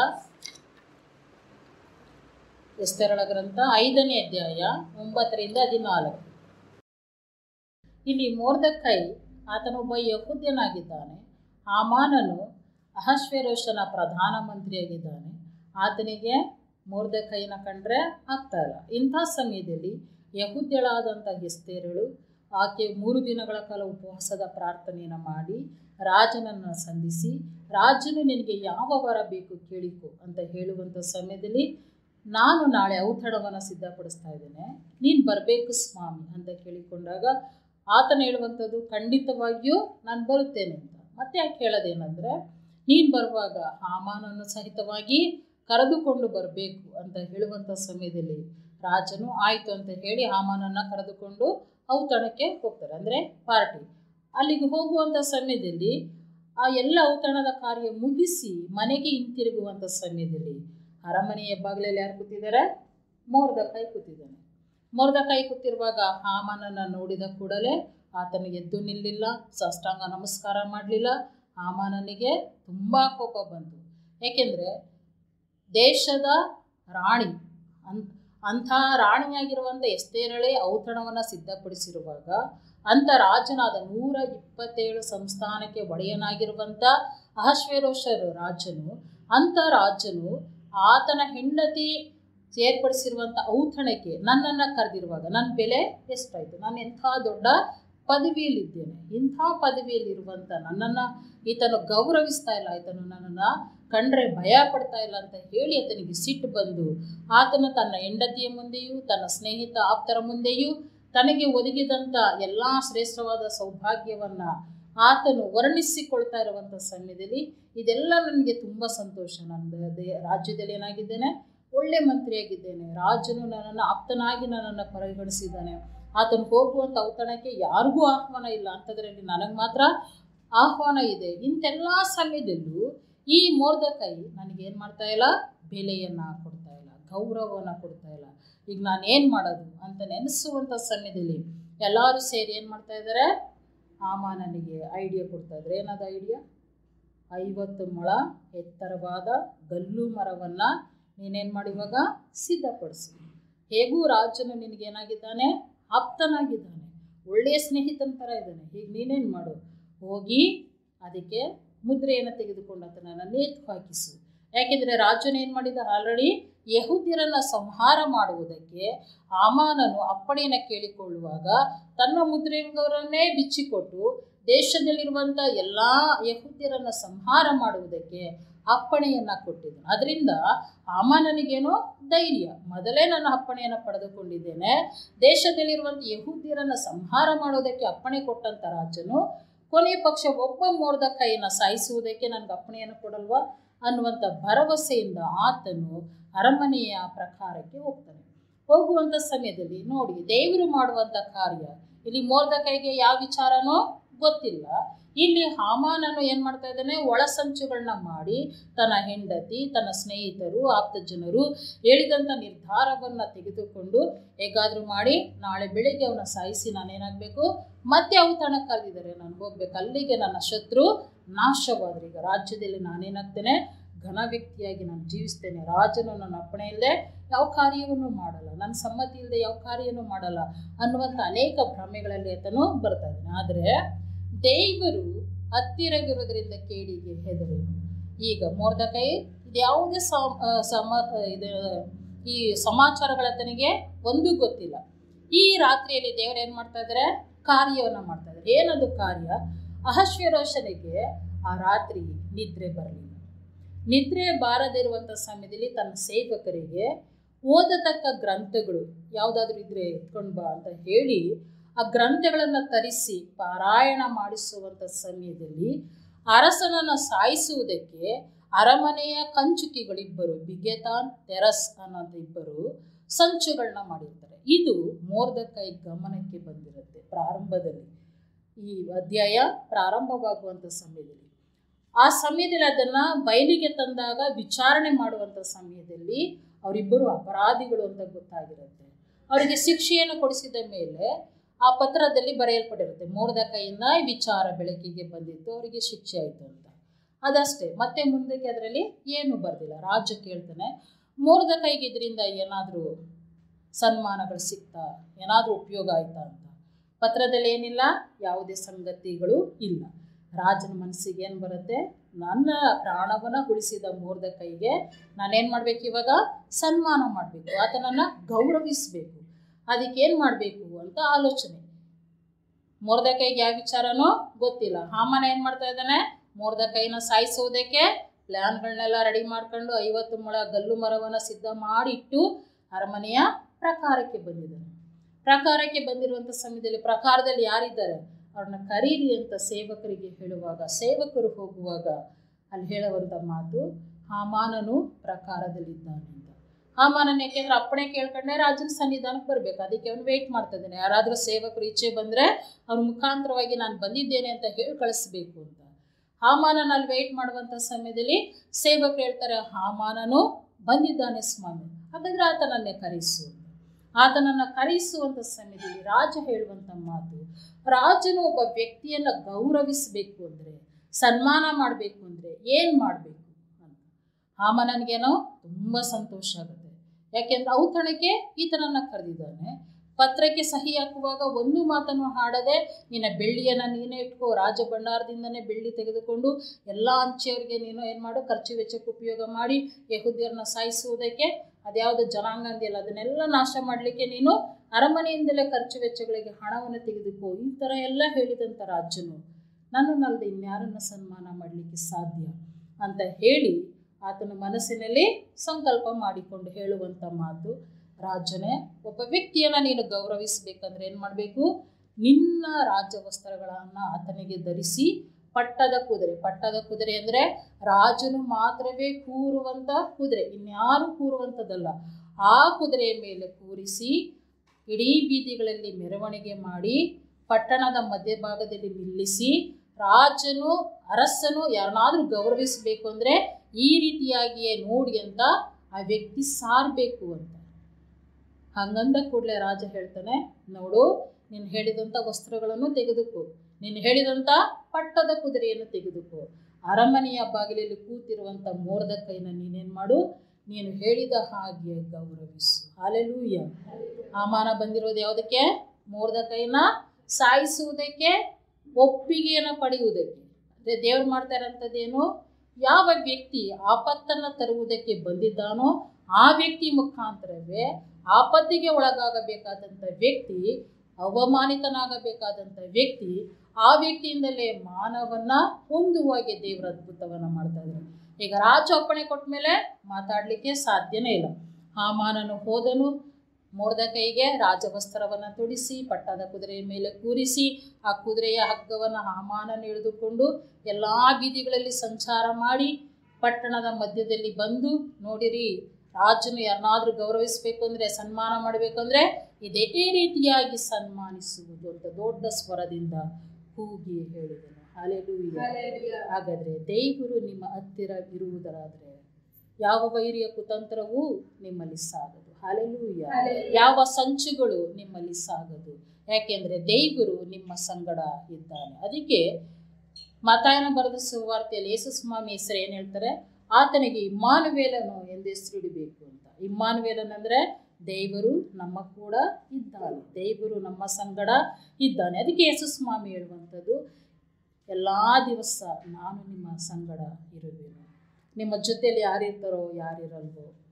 ಎಸ್ತೇರಳ ಗ್ರಂಥ ಐದನೇ ಅಧ್ಯಾಯ ಒಂಬತ್ತರಿಂದ ಹದಿನಾಲ್ಕು ಇಲ್ಲಿ ಮೋರ್ದಕ್ಕೈ ಆತನೊಬ್ಬ ಯಹುದ್ಯನಾಗಿದ್ದಾನೆ ಆಮಾನನು ಅಹಶ್ವೇರೋಷನ ಪ್ರಧಾನಮಂತ್ರಿಯಾಗಿದ್ದಾನೆ ಆತನಿಗೆ ಮೋರ್ದಕೈನ ಕಂಡ್ರೆ ಆಗ್ತಾ ಇಲ್ಲ ಇಂಥ ಸಮಯದಲ್ಲಿ ಯಹುದ್ಯಳಾದಂಥ ಎಸ್ತೇರಳು ಆಕೆ ಮೂರು ದಿನಗಳ ಕಾಲ ಉಪವಾಸದ ಪ್ರಾರ್ಥನೆಯನ್ನು ಮಾಡಿ ರಾಜನನ್ನು ಸಂಧಿಸಿ ರಾಜನು ನಿನಗೆ ಯಾವ ವರ ಬೇಕು ಕೇಳಿಕೊ ಅಂತ ಹೇಳುವಂಥ ಸಮಯದಲ್ಲಿ ನಾನು ನಾಳೆ ಔತಣವನ್ನು ಸಿದ್ಧಪಡಿಸ್ತಾ ಇದ್ದೇನೆ ನೀನು ಬರಬೇಕು ಸ್ವಾಮಿ ಅಂತ ಕೇಳಿಕೊಂಡಾಗ ಆತನ ಹೇಳುವಂಥದ್ದು ಖಂಡಿತವಾಗಿಯೂ ನಾನು ಬರುತ್ತೇನೆ ಅಂತ ಮತ್ತೆ ಯಾಕೆ ಹೇಳೋದೇನೆಂದರೆ ನೀನು ಬರುವಾಗ ಹಾಮಾನನ್ನು ಸಹಿತವಾಗಿ ಕರೆದುಕೊಂಡು ಬರಬೇಕು ಅಂತ ಹೇಳುವಂಥ ಸಮಯದಲ್ಲಿ ರಾಜನು ಆಯಿತು ಅಂತ ಹೇಳಿ ಹಾಮಾನನ್ನು ಕರೆದುಕೊಂಡು ಔತಣಕ್ಕೆ ಹೋಗ್ತಾರೆ ಅಂದರೆ ಪಾರ್ಟಿ ಅಲ್ಲಿಗೆ ಹೋಗುವಂಥ ಸಮಯದಲ್ಲಿ ಆ ಎಲ್ಲ ಔತಣದ ಕಾರ್ಯ ಮುಗಿಸಿ ಮನೆಗೆ ಹಿಂತಿರುಗುವಂಥ ಸಮಯದಲ್ಲಿ ಅರಮನೆಯ ಬಾಗಿಲಲ್ಲಿ ಯಾರು ಕೂತಿದ್ದಾರೆ ಮೋರ್ದ ಕೈ ಕೂತಿದ್ದಾನೆ ಮೋರ್ದ ಕೈ ಕೂತಿರುವಾಗ ಹಾಮಾನನ್ನು ನೋಡಿದ ಕೂಡಲೇ ಆತನಿಗೆ ಎದ್ದು ನಿಲ್ಲಿಲ್ಲ ಸಾಷ್ಟಾಂಗ ನಮಸ್ಕಾರ ಮಾಡಲಿಲ್ಲ ಹಾಮಾನನಿಗೆ ತುಂಬ ಕೋಪ ಬಂತು ಏಕೆಂದರೆ ದೇಶದ ರಾಣಿ ಅನ್ ಅಂಥ ರಾಣಿಯಾಗಿರುವಂಥ ಎಸ್ತೇರಳೆ ಔತಣವನ್ನು ಸಿದ್ಧಪಡಿಸಿರುವಾಗ ಅಂಥ ರಾಜನಾದ ನೂರ ಇಪ್ಪತ್ತೇಳು ಸಂಸ್ಥಾನಕ್ಕೆ ಒಡೆಯನಾಗಿರುವಂಥ ಅಹಶ್ವೇರೋಷರು ರಾಜನು ಅಂಥ ರಾಜನು ಆತನ ಹೆಂಡತಿ ಸೇರ್ಪಡಿಸಿರುವಂಥ ಔತಣಕ್ಕೆ ನನ್ನನ್ನು ಕರೆದಿರುವಾಗ ನನ್ನ ಬೆಲೆ ಎಷ್ಟಾಯಿತು ನಾನು ಎಂಥ ದೊಡ್ಡ ಪದವಿಯಲ್ಲಿದ್ದೇನೆ ಇಂಥ ಪದವಿಯಲ್ಲಿರುವಂಥ ನನ್ನನ್ನು ಈತನು ಗೌರವಿಸ್ತಾ ಇಲ್ಲ ಈತನು ನನ್ನನ್ನು ಕಂಡ್ರೆ ಭಯ ಪಡ್ತಾ ಇಲ್ಲ ಅಂತ ಹೇಳಿ ಆತನಿಗೆ ಸಿಟ್ಟು ಬಂದು ಆತನು ತನ್ನ ಹೆಂಡತಿಯ ಮುಂದೆಯೂ ತನ್ನ ಸ್ನೇಹಿತ ಆಪ್ತರ ಮುಂದೆಯೂ ತನಗೆ ಒದಗಿದಂಥ ಎಲ್ಲ ಶ್ರೇಷ್ಠವಾದ ಸೌಭಾಗ್ಯವನ್ನು ಆತನು ವರ್ಣಿಸಿಕೊಳ್ತಾ ಇರುವಂಥ ಸಮಯದಲ್ಲಿ ಇದೆಲ್ಲ ನನಗೆ ತುಂಬ ಸಂತೋಷ ನನ್ನ ದೇ ರಾಜ್ಯದಲ್ಲಿ ಏನಾಗಿದ್ದೇನೆ ಒಳ್ಳೆ ಮಂತ್ರಿಯಾಗಿದ್ದೇನೆ ರಾಜನು ನನ್ನನ್ನು ಆಪ್ತನಾಗಿ ನನ್ನನ್ನು ಪರಿಗಣಿಸಿದ್ದಾನೆ ಆತನು ಹೋಗುವಂಥ ಔತಣಕ್ಕೆ ಯಾರಿಗೂ ಆಹ್ವಾನ ಇಲ್ಲ ಅಂಥದ್ರಲ್ಲಿ ನನಗೆ ಮಾತ್ರ ಆಹ್ವಾನ ಇದೆ ಇಂಥೆಲ್ಲ ಸಮಯದಲ್ಲೂ ಈ ಮೋರ್ದಕೈ ನನಗೇನು ಮಾಡ್ತಾ ಇಲ್ಲ ಬೆಲೆಯನ್ನು ಕೊಡ್ತಾ ಇಲ್ಲ ಗೌರವವನ್ನು ಕೊಡ್ತಾ ಇಲ್ಲ ಈಗ ನಾನು ಏನು ಮಾಡೋದು ಅಂತ ನೆನೆಸುವಂಥ ಸಮಯದಲ್ಲಿ ಎಲ್ಲರೂ ಸೇರಿ ಏನು ಮಾಡ್ತಾ ಇದ್ದಾರೆ ಆಮಾನನಿಗೆ ಐಡಿಯಾ ಕೊಡ್ತಾ ಇದ್ದಾರೆ ಏನದ ಐಡಿಯಾ ಐವತ್ತು ಮೊಳ ಎತ್ತರವಾದ ಗಲ್ಲು ಮರವನ್ನು ನೀನೇನು ಮಾಡಿ ಇವಾಗ ಸಿದ್ಧಪಡಿಸು ಹೇಗೂ ರಾಜನು ನಿನಗೇನಾಗಿದ್ದಾನೆ ಆಪ್ತನಾಗಿದ್ದಾನೆ ಒಳ್ಳೆಯ ಸ್ನೇಹಿತನ ಥರ ಇದ್ದಾನೆ ಹೀಗೆ ನೀನೇನು ಮಾಡು ಹೋಗಿ ಅದಕ್ಕೆ ಮುದ್ರೆಯನ್ನು ತೆಗೆದುಕೊಂಡು ಆತನನ್ನು ನೇತು ಹಾಕಿಸು ಯಾಕೆಂದರೆ ರಾಜನು ಏನು ಮಾಡಿದ ಆಲ್ರೆಡಿ ಯಹುದ್ಯರನ್ನು ಸಂಹಾರ ಮಾಡುವುದಕ್ಕೆ ಆಮಾನನು ಅಪ್ಪಣೆಯನ್ನು ಕೇಳಿಕೊಳ್ಳುವಾಗ ತನ್ನ ಮುದ್ರೆಯವರನ್ನೇ ಬಿಚ್ಚಿಕೊಟ್ಟು ದೇಶದಲ್ಲಿರುವಂಥ ಎಲ್ಲ ಯಹುದ್ಯರನ್ನು ಸಂಹಾರ ಮಾಡುವುದಕ್ಕೆ ಅಪ್ಪಣೆಯನ್ನು ಕೊಟ್ಟಿದ್ದನು ಅದರಿಂದ ಆಮಾನನಿಗೇನೋ ಧೈರ್ಯ ಮೊದಲೇ ನಾನು ಅಪ್ಪಣೆಯನ್ನು ಪಡೆದುಕೊಂಡಿದ್ದೇನೆ ದೇಶದಲ್ಲಿರುವಂಥ ಯಹೂದ್ಯರನ್ನು ಸಂಹಾರ ಮಾಡೋದಕ್ಕೆ ಅಪ್ಪಣೆ ಕೊಟ್ಟಂಥ ರಾಜನು ಕೊನೆಯ ಪಕ್ಷ ಒಬ್ಬ ಮೋರ್ದ ಕೈಯನ್ನು ಸಾಯಿಸುವುದಕ್ಕೆ ನನಗೆ ಅಪ್ಪಣೆಯನ್ನು ಕೊಡಲ್ವಾ ಅನ್ನುವಂಥ ಭರವಸೆಯಿಂದ ಆತನು ಅರಮನೆಯ ಪ್ರಕಾರಕ್ಕೆ ಹೋಗ್ತಾನೆ ಹೋಗುವಂಥ ಸಮಯದಲ್ಲಿ ನೋಡಿ ದೇವರು ಮಾಡುವಂಥ ಕಾರ್ಯ ಇಲ್ಲಿ ಮೋರ್ದ ಕೈಗೆ ಯಾವ ವಿಚಾರನೋ ಗೊತ್ತಿಲ್ಲ ಇಲ್ಲಿ ಹಾಮಾನನು ಏನು ಮಾಡ್ತಾ ಇದ್ದಾನೆ ಒಳಸಂಚುಗಳನ್ನ ಮಾಡಿ ತನ್ನ ಹೆಂಡತಿ ತನ್ನ ಸ್ನೇಹಿತರು ಆಪ್ತ ಜನರು ಹೇಳಿದಂಥ ನಿರ್ಧಾರವನ್ನು ತೆಗೆದುಕೊಂಡು ಹೇಗಾದರೂ ಮಾಡಿ ನಾಳೆ ಬೆಳಿಗ್ಗೆ ಅವನ ಸಾಯಿಸಿ ನಾನೇನಾಗಬೇಕು ಮತ್ತೆ ಔತಣ ಕರೆದಿದ್ದಾರೆ ನಾನು ಹೋಗ್ಬೇಕು ಅಲ್ಲಿಗೆ ನನ್ನ ಶತ್ರು ನಾಶವಾದ್ರೆ ಈಗ ರಾಜ್ಯದಲ್ಲಿ ನಾನೇನಾಗ್ತೇನೆ ಘನ ವ್ಯಕ್ತಿಯಾಗಿ ನಾನು ಜೀವಿಸ್ತೇನೆ ರಾಜನು ನನ್ನ ಅಪ್ಪಣೆಯಲ್ಲೇ ಯಾವ ಕಾರ್ಯವನ್ನು ಮಾಡಲ್ಲ ನನ್ನ ಸಮ್ಮತಿ ಇಲ್ಲದೆ ಯಾವ ಕಾರ್ಯನೂ ಮಾಡಲ್ಲ ಅನ್ನುವಂಥ ಅನೇಕ ಭ್ರಮೆಗಳಲ್ಲಿ ಆತನು ಬರ್ತಾ ಇದ್ದಾನೆ ಆದರೆ ದೇವರು ಹತ್ತಿರವಿರೋದ್ರಿಂದ ಕೇಡಿಗೆ ಹೆದರೇನು ಈಗ ಮೋರ್ದಕೈ ಇದು ಯಾವುದೇ ಸಮ ಸಮ ಇದು ಈ ಸಮಾಚಾರಗಳತನಿಗೆ ಒಂದೂ ಗೊತ್ತಿಲ್ಲ ಈ ರಾತ್ರಿಯಲ್ಲಿ ದೇವರು ಏನು ಮಾಡ್ತಾ ಇದ್ದಾರೆ ಕಾರ್ಯವನ್ನು ಮಾಡ್ತಾ ಇದ್ದಾರೆ ಏನದು ಕಾರ್ಯ ಅಹಶ್ವರೋಷನಿಗೆ ಆ ರಾತ್ರಿ ನಿದ್ರೆ ಬರಲಿಲ್ಲ ನಿದ್ರೆ ಬಾರದಿರುವಂಥ ಸಮಯದಲ್ಲಿ ತನ್ನ ಸೇವಕರಿಗೆ ಓದತಕ್ಕ ಗ್ರಂಥಗಳು ಯಾವುದಾದ್ರೂ ಇದ್ರೆ ಎತ್ಕೊಂಡು ಬಾ ಅಂತ ಹೇಳಿ ಆ ಗ್ರಂಥಗಳನ್ನು ತರಿಸಿ ಪಾರಾಯಣ ಮಾಡಿಸುವಂಥ ಸಮಯದಲ್ಲಿ ಅರಸನನ್ನು ಸಾಯಿಸುವುದಕ್ಕೆ ಅರಮನೆಯ ಕಂಚುಕಿಗಳಿಬ್ಬರು ಬಿಗೆತಾನ್ ತೆರಸ್ ಅನ್ನೋಂಥ ಇಬ್ಬರು ಸಂಚುಗಳನ್ನ ಮಾಡಿರ್ತಾರೆ ಇದು ಮೋರ್ದಕೈ ಗಮನಕ್ಕೆ ಬಂದಿರುತ್ತೆ ಪ್ರಾರಂಭದಲ್ಲಿ ಈ ಅಧ್ಯಾಯ ಪ್ರಾರಂಭವಾಗುವಂಥ ಸಮಯದಲ್ಲಿ ಆ ಸಮಯದಲ್ಲಿ ಅದನ್ನು ಬಯಲಿಗೆ ತಂದಾಗ ವಿಚಾರಣೆ ಮಾಡುವಂಥ ಸಮಯದಲ್ಲಿ ಅವರಿಬ್ಬರು ಅಪರಾಧಿಗಳು ಅಂತ ಗೊತ್ತಾಗಿರುತ್ತೆ ಅವರಿಗೆ ಶಿಕ್ಷೆಯನ್ನು ಕೊಡಿಸಿದ ಮೇಲೆ ಆ ಪತ್ರದಲ್ಲಿ ಬರೆಯಲ್ಪಟ್ಟಿರುತ್ತೆ ಮೋರ್ದ ಕೈಯಿಂದ ಈ ವಿಚಾರ ಬೆಳಕಿಗೆ ಬಂದಿತ್ತು ಅವರಿಗೆ ಶಿಕ್ಷೆ ಆಯಿತು ಅಂತ ಅದಷ್ಟೇ ಮತ್ತೆ ಮುಂದಕ್ಕೆ ಅದರಲ್ಲಿ ಏನು ಬರೆದಿಲ್ಲ ರಾಜ ಕೇಳ್ತಾನೆ ಮೋರ್ದ ಕೈಗೆ ಇದರಿಂದ ಏನಾದರೂ ಸನ್ಮಾನಗಳು ಸಿಗ್ತಾ ಏನಾದರೂ ಉಪಯೋಗ ಆಯ್ತಾ ಅಂತ ಪತ್ರದಲ್ಲಿ ಏನಿಲ್ಲ ಯಾವುದೇ ಸಂಗತಿಗಳು ಇಲ್ಲ ರಾಜನ ಮನಸ್ಸಿಗೆ ಏನು ಬರುತ್ತೆ ನನ್ನ ಪ್ರಾಣವನ್ನು ಉಳಿಸಿದ ಮೋರ್ದ ಕೈಗೆ ನಾನೇನು ಮಾಡಬೇಕು ಇವಾಗ ಸನ್ಮಾನ ಮಾಡಬೇಕು ಆತನನ್ನು ಗೌರವಿಸಬೇಕು ಅದಕ್ಕೇನು ಮಾಡಬೇಕು ಅಂತ ಆಲೋಚನೆ ಮೋರ್ದ ಕೈಗೆ ಯಾವ ವಿಚಾರನೂ ಗೊತ್ತಿಲ್ಲ ಹಾಮನ ಏನು ಮಾಡ್ತಾ ಇದ್ದಾನೆ ಮೋರ್ದ ಕೈನ ಸಾಯಿಸೋದಕ್ಕೆ ಪ್ಲ್ಯಾನ್ಗಳನ್ನೆಲ್ಲ ರೆಡಿ ಮಾಡ್ಕೊಂಡು ಐವತ್ತು ಮೊಳ ಗಲ್ಲು ಮರವನ್ನು ಸಿದ್ಧ ಮಾಡಿಟ್ಟು ಅರಮನೆಯ ಪ್ರಕಾರಕ್ಕೆ ಬಂದಿದ್ದಾನೆ ಪ್ರಕಾರಕ್ಕೆ ಬಂದಿರುವಂಥ ಸಮಯದಲ್ಲಿ ಪ್ರಕಾರದಲ್ಲಿ ಯಾರಿದ್ದಾರೆ ಅವ್ರನ್ನ ಕರೀರಿ ಅಂತ ಸೇವಕರಿಗೆ ಹೇಳುವಾಗ ಸೇವಕರು ಹೋಗುವಾಗ ಅಲ್ಲಿ ಹೇಳುವಂಥ ಮಾತು ಹಾಮಾನನು ಪ್ರಕಾರದಲ್ಲಿದ್ದಾನೆ ಅಂತ ಹಾಮಾನನ ಯಾಕೆಂದ್ರೆ ಅಪ್ಪಣೆ ಕೇಳ್ಕೊಂಡೆ ರಾಜನ ಸನ್ನಿಧಾನಕ್ಕೆ ಬರಬೇಕು ಅದಕ್ಕೆ ಅವನು ವೆಯ್ಟ್ ಮಾಡ್ತಾ ಇದ್ದಾನೆ ಯಾರಾದರೂ ಸೇವಕರು ಈಚೆ ಬಂದರೆ ಅವ್ರ ಮುಖಾಂತರವಾಗಿ ನಾನು ಬಂದಿದ್ದೇನೆ ಅಂತ ಹೇಳಿ ಕಳಿಸ್ಬೇಕು ಅಂತ ಹಾಮಾನನ ಅಲ್ಲಿ ವೆಯ್ಟ್ ಮಾಡುವಂಥ ಸಮಯದಲ್ಲಿ ಸೇವಕರು ಹೇಳ್ತಾರೆ ಹಾಮಾನನು ಬಂದಿದ್ದಾನೆ ಸ್ವಾಮಿ ಹಾಗಾದ್ರೆ ಆತನನ್ನೇ ಕರೆಸು ಆತನನ್ನು ಕರೆಸುವಂಥ ಸಮಯದಲ್ಲಿ ರಾಜ ಹೇಳುವಂಥ ಮಾತು ರಾಜನು ಒಬ್ಬ ವ್ಯಕ್ತಿಯನ್ನು ಗೌರವಿಸಬೇಕು ಅಂದರೆ ಸನ್ಮಾನ ಮಾಡಬೇಕು ಅಂದರೆ ಏನು ಮಾಡಬೇಕು ಅಂತ ಹಾಮನನಿಗೇನೋ ತುಂಬ ಸಂತೋಷ ಆಗುತ್ತೆ ಯಾಕೆಂದ್ರೆ ಔತಣಕ್ಕೆ ಈತನನ್ನು ಕರೆದಿದ್ದಾನೆ ಪತ್ರಕ್ಕೆ ಸಹಿ ಹಾಕುವಾಗ ಒಂದು ಮಾತನ್ನು ಹಾಡದೆ ನಿನ್ನ ಬೆಳ್ಳಿಯನ್ನು ನೀನೇ ಇಟ್ಕೋ ರಾಜ ಭಂಡಾರದಿಂದನೇ ಬೆಳ್ಳಿ ತೆಗೆದುಕೊಂಡು ಎಲ್ಲ ಅಂಚೆಯವರಿಗೆ ನೀನು ಏನು ಮಾಡು ಖರ್ಚು ವೆಚ್ಚಕ್ಕೆ ಉಪಯೋಗ ಮಾಡಿ ಯಹುದ್ಯರನ್ನ ಸಾಯಿಸುವುದಕ್ಕೆ ಅದ್ಯಾವುದು ಜನಾಂಗ ಅಂದಿಲ್ಲ ಅದನ್ನೆಲ್ಲ ನಾಶ ಮಾಡಲಿಕ್ಕೆ ನೀನು ಅರಮನೆಯಿಂದಲೇ ಖರ್ಚು ವೆಚ್ಚಗಳಿಗೆ ಹಣವನ್ನು ತೆಗೆದುಕೋ ಈ ಥರ ಎಲ್ಲ ಹೇಳಿದಂಥ ರಾಜನು ನನ್ನನ್ನಲ್ಲದೆ ಇನ್ಯಾರನ್ನು ಸನ್ಮಾನ ಮಾಡಲಿಕ್ಕೆ ಸಾಧ್ಯ ಅಂತ ಹೇಳಿ ಆತನ ಮನಸ್ಸಿನಲ್ಲಿ ಸಂಕಲ್ಪ ಮಾಡಿಕೊಂಡು ಹೇಳುವಂಥ ಮಾತು ರಾಜನೇ ಒಬ್ಬ ವ್ಯಕ್ತಿಯನ್ನು ನೀನು ಗೌರವಿಸಬೇಕಂದ್ರೆ ಏನು ಮಾಡಬೇಕು ನಿನ್ನ ರಾಜ್ಯ ವಸ್ತ್ರಗಳನ್ನು ಆತನಿಗೆ ಧರಿಸಿ ಪಟ್ಟದ ಕುದುರೆ ಪಟ್ಟದ ಕುದುರೆ ಅಂದರೆ ರಾಜನು ಮಾತ್ರವೇ ಕೂರುವಂಥ ಕುದುರೆ ಇನ್ಯಾರು ಕೂರುವಂಥದ್ದಲ್ಲ ಆ ಕುದುರೆಯ ಮೇಲೆ ಕೂರಿಸಿ ಇಡೀ ಬೀದಿಗಳಲ್ಲಿ ಮೆರವಣಿಗೆ ಮಾಡಿ ಪಟ್ಟಣದ ಮಧ್ಯಭಾಗದಲ್ಲಿ ನಿಲ್ಲಿಸಿ ರಾಜನು ಅರಸನು ಯಾರನ್ನಾದರೂ ಗೌರವಿಸಬೇಕು ಅಂದರೆ ಈ ರೀತಿಯಾಗಿಯೇ ನೋಡಿ ಅಂತ ಆ ವ್ಯಕ್ತಿ ಸಾರಬೇಕು ಅಂತ ಹಂಗಂದ ಕೂಡಲೇ ರಾಜ ಹೇಳ್ತಾನೆ ನೋಡು ನೀನು ಹೇಳಿದಂಥ ವಸ್ತ್ರಗಳನ್ನು ತೆಗೆದುಕೋ ನೀನು ಹೇಳಿದಂಥ ಪಟ್ಟದ ಕುದುರೆಯನ್ನು ತೆಗೆದುಕೋ ಅರಮನೆಯ ಬಾಗಿಲಲ್ಲಿ ಕೂತಿರುವಂಥ ಮೋರ್ದ ಕೈನ ನೀನೇನು ಮಾಡು ನೀನು ಹೇಳಿದ ಹಾಗೆ ಗೌರವಿಸು ಹಾಲೆಲೂಯ ಆಮಾನ ಬಂದಿರೋದು ಯಾವುದಕ್ಕೆ ಮೋರ್ದ ಕೈನ ಸಾಯಿಸುವುದಕ್ಕೆ ಒಪ್ಪಿಗೆಯನ್ನು ಪಡೆಯುವುದಕ್ಕೆ ಅದೇ ದೇವ್ರು ಮಾಡ್ತಾ ಇರೋಂಥದ್ದೇನು ಯಾವ ವ್ಯಕ್ತಿ ಆಪತ್ತನ್ನು ತರುವುದಕ್ಕೆ ಬಂದಿದ್ದಾನೋ ಆ ವ್ಯಕ್ತಿ ಮುಖಾಂತರವೇ ಆಪತ್ತಿಗೆ ಒಳಗಾಗಬೇಕಾದಂಥ ವ್ಯಕ್ತಿ ಅವಮಾನಿತನಾಗಬೇಕಾದಂಥ ವ್ಯಕ್ತಿ ಆ ವ್ಯಕ್ತಿಯಿಂದಲೇ ಮಾನವನ್ನ ಹೊಂದುವಾಗೆ ದೇವರ ಅದ್ಭುತವನ್ನು ಮಾಡ್ತಾ ಇದ್ದಾರೆ ಈಗ ರಾಜ ಅಪ್ಪಣೆ ಕೊಟ್ಟ ಮೇಲೆ ಮಾತಾಡಲಿಕ್ಕೆ ಸಾಧ್ಯನೇ ಇಲ್ಲ ಹಾಮಾನನು ಹೋದನು ಮೋರ್ದ ಕೈಗೆ ರಾಜವಸ್ತ್ರವನ್ನು ತೊಡಿಸಿ ಪಟ್ಟದ ಕುದುರೆಯ ಮೇಲೆ ಕೂರಿಸಿ ಆ ಕುದುರೆಯ ಹಗ್ಗವನ್ನು ಹಾಮಾನನ್ನು ಹಿಡಿದುಕೊಂಡು ಎಲ್ಲ ಬೀದಿಗಳಲ್ಲಿ ಸಂಚಾರ ಮಾಡಿ ಪಟ್ಟಣದ ಮಧ್ಯದಲ್ಲಿ ಬಂದು ನೋಡಿರಿ ರಾಜನು ಯಾರನ್ನಾದ್ರೂ ಗೌರವಿಸಬೇಕು ಅಂದರೆ ಸನ್ಮಾನ ಮಾಡಬೇಕಂದ್ರೆ ಇದೇ ರೀತಿಯಾಗಿ ಸನ್ಮಾನಿಸುವುದು ಅಂತ ದೊಡ್ಡ ಸ್ವರದಿಂದ ಕೂಗಿ ಹೇಳಿದನು ಹಾಲೆಲೂಯ ಹಾಗಾದರೆ ದೇವರು ನಿಮ್ಮ ಹತ್ತಿರ ಇರುವುದರಾದರೆ ಯಾವ ವೈರಿಯ ಕುತಂತ್ರವೂ ನಿಮ್ಮಲ್ಲಿ ಸಾಗದು ಹಾಲೆಲೂಯ ಯಾವ ಸಂಚುಗಳು ನಿಮ್ಮಲ್ಲಿ ಸಾಗದು ಯಾಕೆಂದರೆ ದೇವರು ನಿಮ್ಮ ಸಂಗಡ ಇದ್ದಾನೆ ಅದಕ್ಕೆ ಮತಾಯನ ಬರೆದ ಸುವಾರ್ತೆಯಲ್ಲಿ ಯೇಸು ಸ್ವಾಮಿ ಹೆಸರು ಏನು ಹೇಳ್ತಾರೆ ಆತನಿಗೆ ಇಮ್ಮಾನುವೇಲನು ಎಂದು ಹೆಸರಿಡಬೇಕು ಅಂತ ಇಮ್ಮಾನುವೇಲನ್ ಅಂದರೆ ದೇವರು ನಮ್ಮ ಕೂಡ ಇದ್ದಾನೆ ದೇವರು ನಮ್ಮ ಸಂಗಡ ಇದ್ದಾನೆ ಅದಕ್ಕೆ ಯೇಸು ಸ್ವಾಮಿ ಹೇಳುವಂಥದ್ದು ಎಲ್ಲ ದಿವಸ ನಾನು ನಿಮ್ಮ ಸಂಗಡ ಇರುವೆನು ನಿಮ್ಮ ಜೊತೆಯಲ್ಲಿ ಯಾರಿರ್ತಾರೋ ಯಾರಿರಲ್ವೋ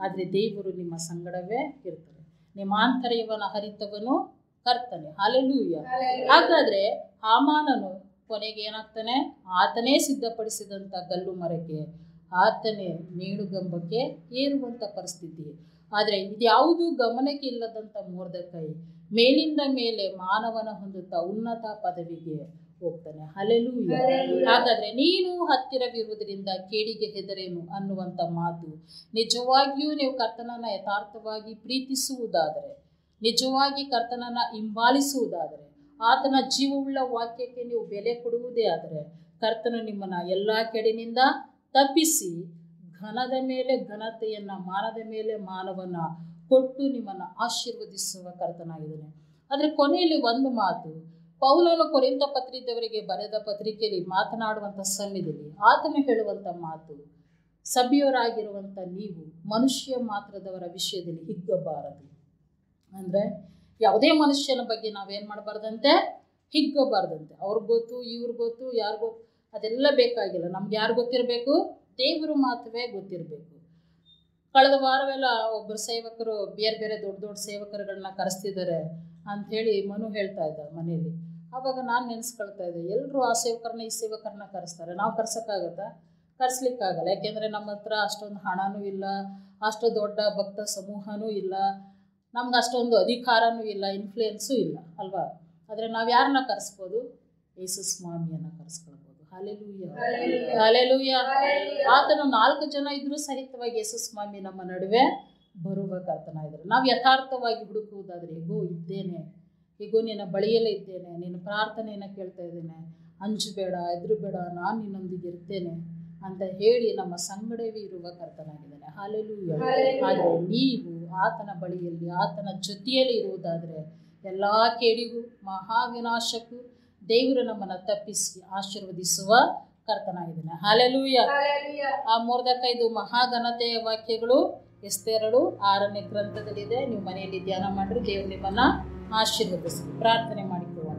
ಆದರೆ ದೇವರು ನಿಮ್ಮ ಸಂಗಡವೇ ಇರ್ತಾರೆ ನಿಮ್ಮ ಆಂತರ್ಯವನ ಹರಿತವನು ಕರ್ತನೆ ಹಾಲೆಲೂಯ ಹಾಗಾದರೆ ಹಾಮಾನನು ಕೊನೆಗೆ ಏನಾಗ್ತಾನೆ ಆತನೇ ಸಿದ್ಧಪಡಿಸಿದಂಥ ಗಲ್ಲು ಮರಕ್ಕೆ ಆತನೇ ನೇಣುಗಂಬಕ್ಕೆ ಏರುವಂಥ ಪರಿಸ್ಥಿತಿ ಆದರೆ ಇದ್ಯಾವುದೂ ಗಮನಕ್ಕೆ ಇಲ್ಲದಂಥ ಮೋರ್ದಕೈ ಮೇಲಿಂದ ಮೇಲೆ ಮಾನವನ ಹೊಂದುತ್ತಾ ಉನ್ನತ ಪದವಿಗೆ ಹೋಗ್ತಾನೆ ಹಲೆಲೂಯ ಹಾಗಾದ್ರೆ ನೀನು ಹತ್ತಿರವಿರುವುದರಿಂದ ಕೇಡಿಗೆ ಹೆದರೇನು ಅನ್ನುವಂಥ ಮಾತು ನಿಜವಾಗಿಯೂ ನೀವು ಕರ್ತನನ್ನ ಯಥಾರ್ಥವಾಗಿ ಪ್ರೀತಿಸುವುದಾದರೆ ನಿಜವಾಗಿ ಕರ್ತನನ್ನ ಹಿಂಬಾಲಿಸುವುದಾದರೆ ಆತನ ಜೀವವುಳ್ಳ ವಾಕ್ಯಕ್ಕೆ ನೀವು ಬೆಲೆ ಕೊಡುವುದೇ ಆದರೆ ಕರ್ತನು ನಿಮ್ಮನ್ನ ಎಲ್ಲ ಕೆಡಿನಿಂದ ತಪ್ಪಿಸಿ ಘನದ ಮೇಲೆ ಘನತೆಯನ್ನ ಮಾನದ ಮೇಲೆ ಮಾನವನ ಕೊಟ್ಟು ನಿಮ್ಮನ್ನು ಆಶೀರ್ವದಿಸುವ ಕರ್ತನಾಗಿದ್ದಾನೆ ಆದರೆ ಕೊನೆಯಲ್ಲಿ ಒಂದು ಮಾತು ಪೌಲನು ಕೊರಿಂತ ಪತ್ರಿದವರಿಗೆ ಬರೆದ ಪತ್ರಿಕೆಯಲ್ಲಿ ಮಾತನಾಡುವಂಥ ಸಮಯದಲ್ಲಿ ಆತನು ಹೇಳುವಂಥ ಮಾತು ಸಭ್ಯರಾಗಿರುವಂಥ ನೀವು ಮನುಷ್ಯ ಮಾತ್ರದವರ ವಿಷಯದಲ್ಲಿ ಹಿಗ್ಗಬಾರದು ಅಂದರೆ ಯಾವುದೇ ಮನುಷ್ಯನ ಬಗ್ಗೆ ನಾವೇನು ಮಾಡಬಾರ್ದಂತೆ ಹಿಗ್ಗಬಾರ್ದಂತೆ ಅವ್ರಿಗೆ ಗೊತ್ತು ಇವ್ರಿಗೆ ಗೊತ್ತು ಯಾರು ಗೊತ್ತು ಅದೆಲ್ಲ ಬೇಕಾಗಿಲ್ಲ ನಮ್ಗೆ ಯಾರು ಗೊತ್ತಿರಬೇಕು ದೇವರು ಮಾತ್ರವೇ ಗೊತ್ತಿರಬೇಕು ಕಳೆದ ವಾರವೆಲ್ಲ ಒಬ್ಬರು ಸೇವಕರು ಬೇರೆ ಬೇರೆ ದೊಡ್ಡ ದೊಡ್ಡ ಸೇವಕರುಗಳನ್ನ ಕರೆಸ್ತಿದ್ದಾರೆ ಅಂಥೇಳಿ ಮನು ಹೇಳ್ತಾ ಇದ್ದ ಮನೆಯಲ್ಲಿ ಆವಾಗ ನಾನು ನೆನೆಸ್ಕೊಳ್ತಾ ಇದ್ದೆ ಎಲ್ಲರೂ ಆ ಸೇವಕರನ್ನ ಈ ಸೇವಕರನ್ನ ಕರೆಸ್ತಾರೆ ನಾವು ಕರ್ಸೋಕ್ಕಾಗತ್ತಾ ಕರೆಸ್ಲಿಕ್ಕಾಗಲ್ಲ ಯಾಕೆಂದರೆ ನಮ್ಮ ಹತ್ರ ಅಷ್ಟೊಂದು ಹಣನೂ ಇಲ್ಲ ಅಷ್ಟು ದೊಡ್ಡ ಭಕ್ತ ಸಮೂಹನೂ ಇಲ್ಲ ನಮ್ಗೆ ಅಷ್ಟೊಂದು ಅಧಿಕಾರನೂ ಇಲ್ಲ ಇನ್ಫ್ಲೂಯೆನ್ಸೂ ಇಲ್ಲ ಅಲ್ವಾ ಆದರೆ ನಾವು ಯಾರನ್ನ ಕರೆಸ್ಬೋದು ಯೇಸು ಸ್ವಾಮಿಯನ್ನು ಕರೆಸ್ಕೊಳ್ಬೋದು ಹಾಲೆಲೂಯ ಹಾಲೆಲೂಯ ಆತನು ನಾಲ್ಕು ಜನ ಇದ್ರೂ ಸಹಿತವಾಗಿ ಯೇಸು ಸ್ವಾಮಿ ನಮ್ಮ ನಡುವೆ ಬರುವ ಕರ್ತನ ಇದ್ದಾರೆ ನಾವು ಯಥಾರ್ಥವಾಗಿ ಹುಡುಕುವುದಾದರೆ ಹೇಗೋ ಇದ್ದೇನೆ ಹೇಗೋ ನಿನ್ನ ಬಳಿಯಲ್ಲೇ ಇದ್ದೇನೆ ನಿನ್ನ ಪ್ರಾರ್ಥನೆಯನ್ನು ಕೇಳ್ತಾ ಇದ್ದೇನೆ ಅಂಜಬೇಡ ಬೇಡ ನಾನು ನಿನ್ನೊಂದಿಗೆ ಇರ್ತೇನೆ ಅಂತ ಹೇಳಿ ನಮ್ಮ ಸಂಗಡವೇ ಇರುವ ಕರ್ತನಾಗಿದ್ದಾನೆ ಹಾಲೆಲೂಯ ಆದರೆ ನೀವು ಆತನ ಬಳಿಯಲ್ಲಿ ಆತನ ಜೊತೆಯಲ್ಲಿ ಇರುವುದಾದರೆ ಎಲ್ಲ ಕೇಡಿಗೂ ಮಹಾವಿನಾಶಕ್ಕೂ ದೇವರು ನಮ್ಮನ್ನು ತಪ್ಪಿಸಿ ಆಶೀರ್ವದಿಸುವ ಕರ್ತನಾಗಿದ್ದಾನೆ ಹಾಲೆಲೂಯ ಆ ಮೂರ್ದಕೈದು ಮಹಾಘನತೆಯ ವಾಕ್ಯಗಳು ಎಸ್ತೆರಡು ಆರನೇ ಗ್ರಂಥದಲ್ಲಿದೆ ನೀವು ಮನೆಯಲ್ಲಿ ಧ್ಯಾನ ಮಾಡಿರಿ ದೇವರು ನಿಮ್ಮನ್ನ ಆಶೀರ್ವದಿಸಿ ಪ್ರಾರ್ಥನೆ ಮಾಡಿಕೊಳ್ಳೋಣ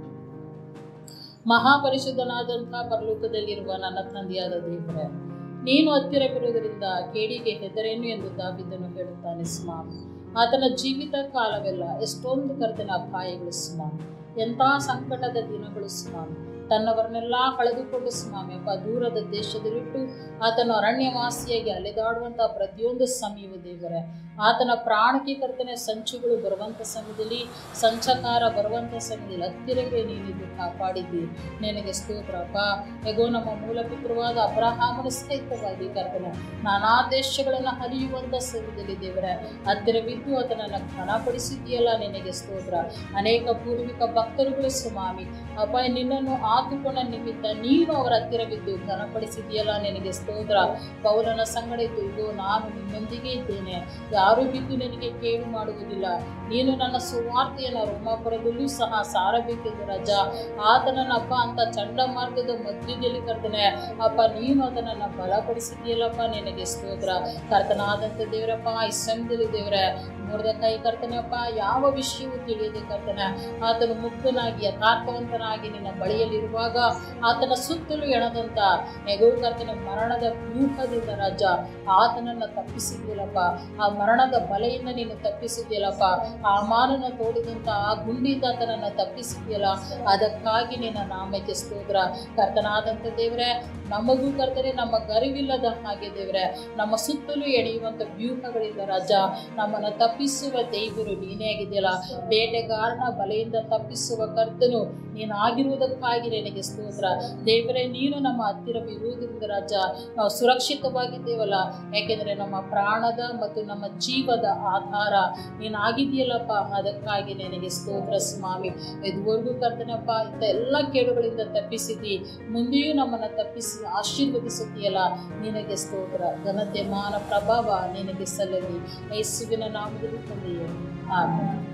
ಮಹಾಪರಿಶುದ್ಧನಾದಂಥ ಪರಲೋಕದಲ್ಲಿರುವ ನನ್ನ ತಂದೆಯಾದ ದೇವರೇ ನೀನು ಹತ್ತಿರವಿರುವುದರಿಂದ ಕೇಡಿಗೆ ಹೆದರೇನು ಎಂದು ದಾವಿದನು ಹೇಳುತ್ತಾನೆ ಸ್ವಾಮಿ ಆತನ ಜೀವಿತ ಕಾಲವೆಲ್ಲ ಎಷ್ಟೊಂದು ಕರ್ತನ ಅಪಾಯಗಳು ಸ್ವಾಮಿ ಎಂಥ ಸಂಕಟದ ದಿನಗಳು ಸ್ವಾಮಿ ತನ್ನವರನ್ನೆಲ್ಲ ಕಳೆದುಕೊಂಡು ಸ್ವಾಮಿ ಅಪ್ಪ ದೂರದ ದೇಶದಲ್ಲಿಟ್ಟು ಆತನ ಅರಣ್ಯವಾಸಿಯಾಗಿ ಅಲೆದಾಡುವಂಥ ಪ್ರತಿಯೊಂದು ಸಮಯವು ದೇವರೇ ಆತನ ಪ್ರಾಣಕ್ಕೆ ಕರ್ತನೆ ಸಂಚುಗಳು ಬರುವಂಥ ಸಮಯದಲ್ಲಿ ಸಂಚಕಾರ ಬರುವಂಥ ಸಮಯದಲ್ಲಿ ಹತ್ತಿರವೇ ನೀನಿದ್ದು ಕಾಪಾಡಿದ್ದಿ ನಿನಗೆ ಸ್ತೋತ್ರಪ್ಪ ಹೇಗೋ ನಮ್ಮ ಮೂಲಪಿತೃವಾದ ಅಬ್ರಹಾಮನ ಸಹಿತವಾಗಿ ಕರ್ತನೆ ನಾನಾ ದೇಶಗಳನ್ನು ಹರಿಯುವಂಥ ಸಮಯದಲ್ಲಿ ದೇವರೇ ಹತ್ತಿರವಿದ್ದು ಆತನನ್ನು ಘನಪಡಿಸಿದ್ದೀಯಲ್ಲ ನಿನಗೆ ಸ್ತೋತ್ರ ಅನೇಕ ಪೂರ್ವಿಕ ಭಕ್ತರುಗಳು ಸ್ವಾಮಿ ಅಪ್ಪ ನಿನ್ನನ್ನು ಆತುಕೊಂಡ ನಿಮಿತ್ತ ನೀನು ಅವರ ಹತ್ತಿರವಿದ್ದು ಘನಪಡಿಸಿದೆಯಲ್ಲ ನಿನಗೆ ಸ್ತೋತ್ರ ಪೌಲನ ಸಂಗಡ ಇದ್ದು ಇದು ನಾನು ನಿನ್ನೊಂದಿಗೆ ಇದ್ದೇನೆ ಯಾರು ಬಿದ್ದು ನಿನಗೆ ಕೇಡು ಮಾಡುವುದಿಲ್ಲ ನೀನು ನನ್ನ ಸುವಾರ್ತೆಯನ್ನು ರೋಮಾಪುರದಲ್ಲೂ ಸಹ ಸಾರಬೇಕೆಂದು ರಜ ಆತನನ್ನಪ್ಪ ಅಂತ ಚಂಡಮಾರ್ಗದ ಮಧ್ಯದಲ್ಲಿ ಕರ್ತನೆ ಅಪ್ಪ ನೀನು ಅದನ್ನು ಬಲಪಡಿಸಿದೆಯಲ್ಲಪ್ಪ ನಿನಗೆ ಸ್ತೋತ್ರ ಕರ್ತನಾದಂಥ ದೇವರಪ್ಪ ಈ ಸಮಯದಲ್ಲಿ ದೇವರೇ ಮುರಿದ ಕೈ ಕರ್ತನಪ್ಪ ಯಾವ ವಿಷಯವೂ ತಿಳಿಯದೆ ಕರ್ತನ ಆತನು ಮುಕ್ತನಾಗಿ ಯಥಾರ್ಥವಂತನಾಗಿ ನಿನ್ನ ಬಳಿಯಲ್ಲಿರುವಾಗ ಆತನ ಸುತ್ತಲೂ ಎಣದಂತ ನೆಗವು ಕರ್ತನ ಮರಣದ ವ್ಯೂಹದಿಂದ ರಾಜ ಆತನನ್ನು ತಪ್ಪಿಸಿದ್ದಿಲ್ಲಪ್ಪ ಆ ಮರಣದ ಬಲೆಯಿಂದ ನೀನು ತಪ್ಪಿಸಿದ್ದಿಲ್ಲಪ್ಪ ಆ ಮಾನನ ತೋಡಿದಂಥ ಆ ಗುಂಡಿಯಿಂದ ಆತನನ್ನು ತಪ್ಪಿಸಿದ್ಯಲ್ಲ ಅದಕ್ಕಾಗಿ ನಿನ್ನ ನಾಮಕ್ಕೆ ಸ್ತೋತ್ರ ಕರ್ತನಾದಂಥ ದೇವರೇ ನಮಗೂ ಕರ್ತನೆ ನಮ್ಮ ಗರಿವಿಲ್ಲದ ಹಾಗೆ ದೇವರೇ ನಮ್ಮ ಸುತ್ತಲೂ ಎಳೆಯುವಂಥ ವ್ಯೂಹಗಳಿಂದ ರಾಜ ನಮ್ಮನ್ನು ತಪ್ಪಿಸುವ ದೇವರು ನೀನೇ ಆಗಿದೆಯಲ್ಲ ಬೇಟೆಗಾರನ ಬಲೆಯಿಂದ ತಪ್ಪಿಸುವ ಕರ್ತನು ನೀನಾಗಿರುವುದಕ್ಕಾಗಿ ನಿನಗೆ ಸ್ತೋತ್ರ ದೇವರೇ ನೀನು ನಮ್ಮ ಹತ್ತಿರವಿರುವುದರಿಂದ ರಾಜ ನಾವು ಸುರಕ್ಷಿತವಾಗಿದ್ದೇವಲ್ಲ ಯಾಕೆಂದರೆ ನಮ್ಮ ಪ್ರಾಣದ ಮತ್ತು ನಮ್ಮ ಜೀವದ ಆಧಾರ ನೀನಾಗಿದೆಯಲ್ಲಪ್ಪ ಅದಕ್ಕಾಗಿ ನಿನಗೆ ಸ್ತೋತ್ರ ಸ್ವಾಮಿ ಇದುವರೆಗೂ ಕರ್ತನಪ್ಪ ಇಂಥ ಎಲ್ಲ ಕೇಡುಗಳಿಂದ ತಪ್ಪಿಸಿದಿ ಮುಂದೆಯೂ ನಮ್ಮನ್ನು ತಪ್ಪಿಸಿ ಆಶೀರ್ವದಿಸುತ್ತೀಯಲ್ಲ ನಿನಗೆ ಸ್ತೋತ್ರ ಘನತೆ ಮಾನ ಪ್ರಭಾವ ನಿನಗೆ ಸಲ್ಲಲಿ ಯೇಸುವಿನ ನಾಮದಲ್ಲಿ ತಂದೆಯೇ ಆಮೇಲೆ